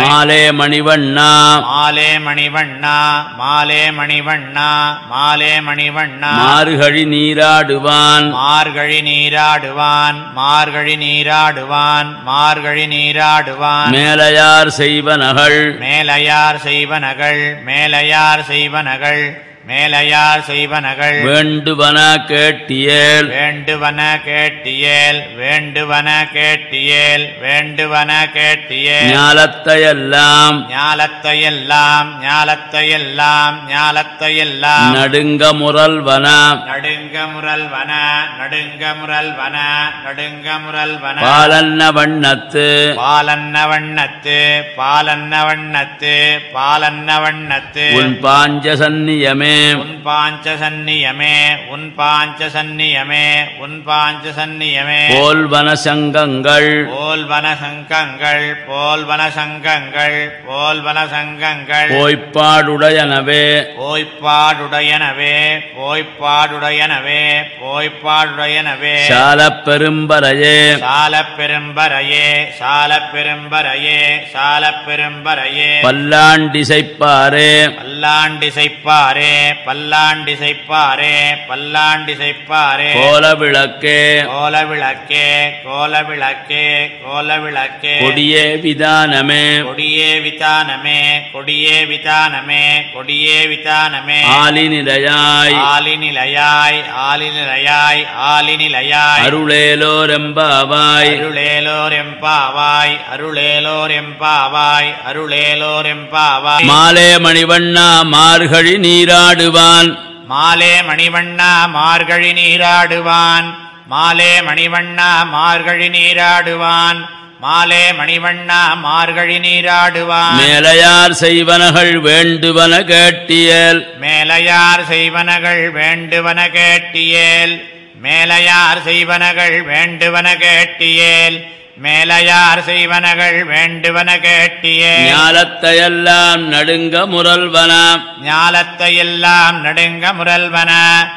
மாலே மணிவண்ணா மாலே மணிவண்ணா மாலே மணிவண்ணா மாலே மணிவண்ணா மார்கழி நீராடுவான் மார்கழி நீராடுவான் மார்கழி நீராடுவான் மார்கழி நீராடுவான் மேலையார் செய்வனகள் மேலையார் செய்வனகள் மேலையார் செய்வனகள் மேலையார் செய்வனகள் வேண்டுவன கேட்டியேல் வேண்டுவன கேட்டியேல் வேண்டுவன கேட்டியேல் வேண்டுவன கேட்டியேல் ஞாலத்தையெல்லாம் ஞாலத்தையெல்லாம் ஞாலத்தையெல்லாம் ஞாலத்தையெல்லாம் நடுங்க முரல்வன நடுங்க முரல்வன நடுங்க முரல்வன நடுங்க முரல்வன பாலன்ன வண்ணத்து பாலன்ன வண்ணத்து பாலன்ன வண்ணத்து பாலன்ன வண்ணத்து உன் பாஞ்ச சந்நியமே உன் பாஞ்ச சந்நியமே உன் பாஞ்ச சந்நியமே உன் பாஞ்ச சந்நியமே போல்வன சங்கங்கள் போல்வன சங்கங்கள் போல்வன சங்கங்கள் போல்வன சங்கங்கள் போய்ப்பாடுடையனவே போய்ப்பாடுடையனவே போய்ப்பாடுடையனவே போய்ப்பாடுடையனவே சாலப் பெரும்பரையே சால பெரும்பரையே சால பெரும்பரையே சால பெரும்பரையே பல்லாண்டிசைப்பாரே பல்லாண்டிசைப்பாரே பல்லாண்டிசைப்பாரே பல்லாண்டிசைப்பாரே கோல விளக்கே கோல விளக்கே கோல விளக்கே கோல விளக்கே கொடியே விதானமே கொடியே விதானமே கொடியே விதானமே கொடியே விதானமே ஆலிநிலையாய் ஆலிநிலையாய் ஆலிநிலையாய் ஆலிநிலையாய் அருளேலோரெம்பாவாய் அருளேலோர் எம்பாவாய் அருளேலோர் எம்பாவாய் அருளேலோர் எம்பாவாய் மாலே மணிவண்ணா மார்கழி நீராடுவான் மாலே மணிவண்ணா மார்கழி நீராடுவான் மாலே மணிவண்ணா மார்கழி நீராடுவான் மாலே மணிவண்ணா மார்கழி நீராடுவான் மேலையார் செய்வனகள் வேண்டுவன கேட்டியல் மேலையார் செய்வனகள் வேண்டுவன கேட்டியேல் மேலையார் செய்வனகள் வேண்டுவன கேட்டியேல் மேலையார் செய்வனகள் வேண்டுவன கேட்டியேல் ஞாலத்தையெல்லாம் நடுங்க முரல்வன ஞாலத்தையெல்லாம் நடுங்க முரல்வன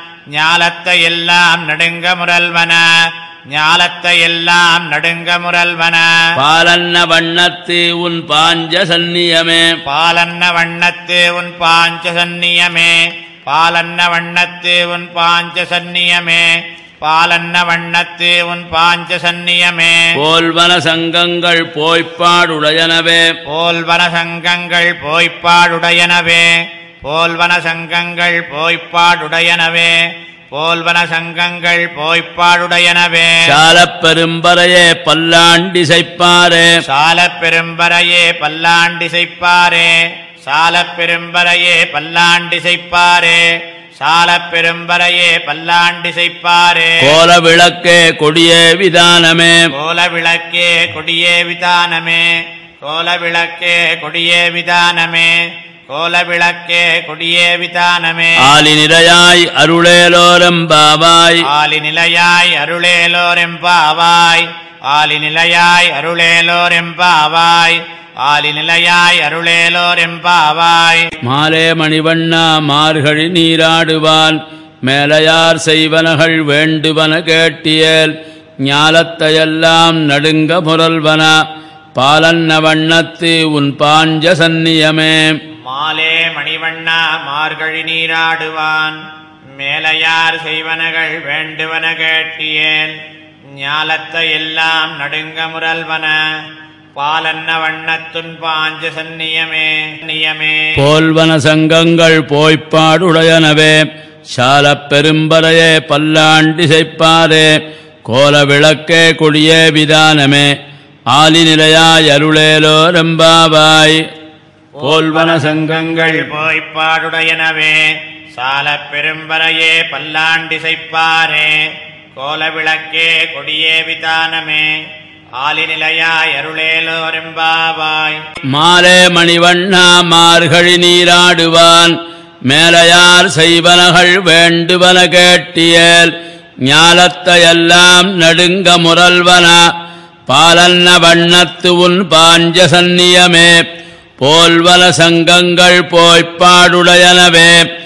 ஞாலத்தையெல்லாம் நடுங்க முரல்வன ஞாலத்தையெல்லாம் நடுங்க முரல்வன பாலன்ன வண்ணத்து உன் பாஞ்ச சந்நியமே பாலன்ன வண்ணத்து உன் பாஞ்ச சந்நியமே பாலன்ன வண்ணத்து உன் பாஞ்ச சந்நியமே பாலன்ன வண்ணத்து உன் பாஞ்ச சந்நியமே போல்வன சங்கங்கள் போய்ப்பாடுடையனவே போல்வன சங்கங்கள் போய்ப்பாடுடையனவே போல்வன சங்கங்கள் போய்ப்பாடுடையனவே போல்வன சங்கங்கள் போய்ப்பாடுடையனவே சாலப் பெரும்பரையே பல்லாண்டிசைப்பாரே சாலப் பெரும்பரையே பல்லாண்டிசைப்பாரே சாலப் பெரும்பரையே பல்லாண்டிசைப்பாரே சாலப் பெரும்பரையே பல்லாண்டிசைப்பாரே கோல விளக்கே கொடியே விதானமே கோல விளக்கே கொடியே விதானமே கோல விளக்கே கொடியே விதானமே கோல விளக்கே கொடியே விதானமே ஆலிநிலையாய் அருளேலோரெம்பாவாய் ஆலி நிலையாய் அருளேலோரெம்பாவாய் ஆலி நிலையாய் அருளேலோரெம்பாவாய் ஆலி நிலையாய் அருளேலோரெம்பாவாய் மாலே மணிவண்ணா மார்கழி நீராடுவான் மேலையார் செய்வனகள் வேண்டுவன கேட்டியல் ஞாலத்தையெல்லாம் நடுங்க முரல்வன பாலன்ன வண்ணத்து உன் பாஞ்ச சந்நியமே மாலே மணிவண்ணா மார்கழி நீராடுவான் மேலையார் செய்வனகள் வேண்டுவன கேட்டியேல் ஞாலத்தை எல்லாம் நடுங்க முரல்வன பாலன்ன வண்ணத்துன் பாஞ்ச சந்நியமே நியமே போல்வன சங்கங்கள் போய்ப்பாடுடையனவே சாலப் பெரும்பரையே பல்லாண்டிசைப்பாரே கோல விளக்கே கொடியே விதானமே ஆலிநிலையாய் அருளேலோ ரெம்பாவாய் போல்வன சங்கங்கள் போய்ப்பாடுடையனவே சால பெரும்பரையே பல்லாண்டிசைப்பாரே கோல விளக்கே கொடியே விதானமே ஆலிநிலையாய் அருளேலோரெம்பாவாய் மாலே மணிவண்ணா மார்கழி நீராடுவான் மேலையார் செய்வனகள் வேண்டுவன கேட்டியல் ஞாலத்தையெல்லாம் நடுங்க முரல்வன பாலன்ன வண்ணத்து உன் பாஞ்ச சந்நியமே போல்வன சங்கங்கள் போய்ப்பாடுடையனவே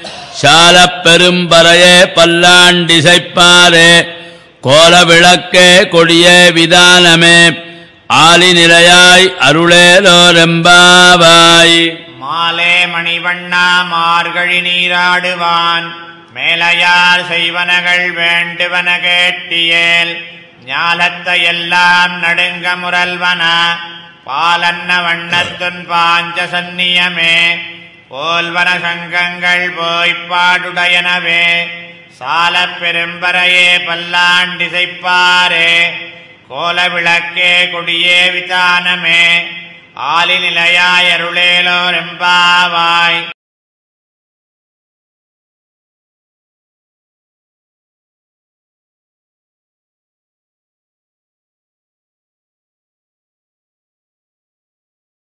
சாலப் பெரும்பரையே பல்லாண்டிசைப்பாரே கோல விளக்கே கொடியே விதானமே ஆலி நிலையாய் அருளேலோரெம்பாவாய் மாலே மணிவண்ணா மார்கழி நீராடுவான் மேலையார் செய்வனகள் வேண்டுவன கேட்டியேல் ஞாலத்தை எல்லாம் நடுங்க முரல்வன பாலன்ன வண்ணத்துன் பாஞ்ச சந்நியமே போல்வன சங்கங்கள் போய்ப்பாடுடையனவே சாலப் பெரும்பரையே பல்லாண்டிசைப்பாரே கோல விளக்கே கொடியே விதானமே ஆலி நிலையாய் அருளேலோரெம்பாவாய்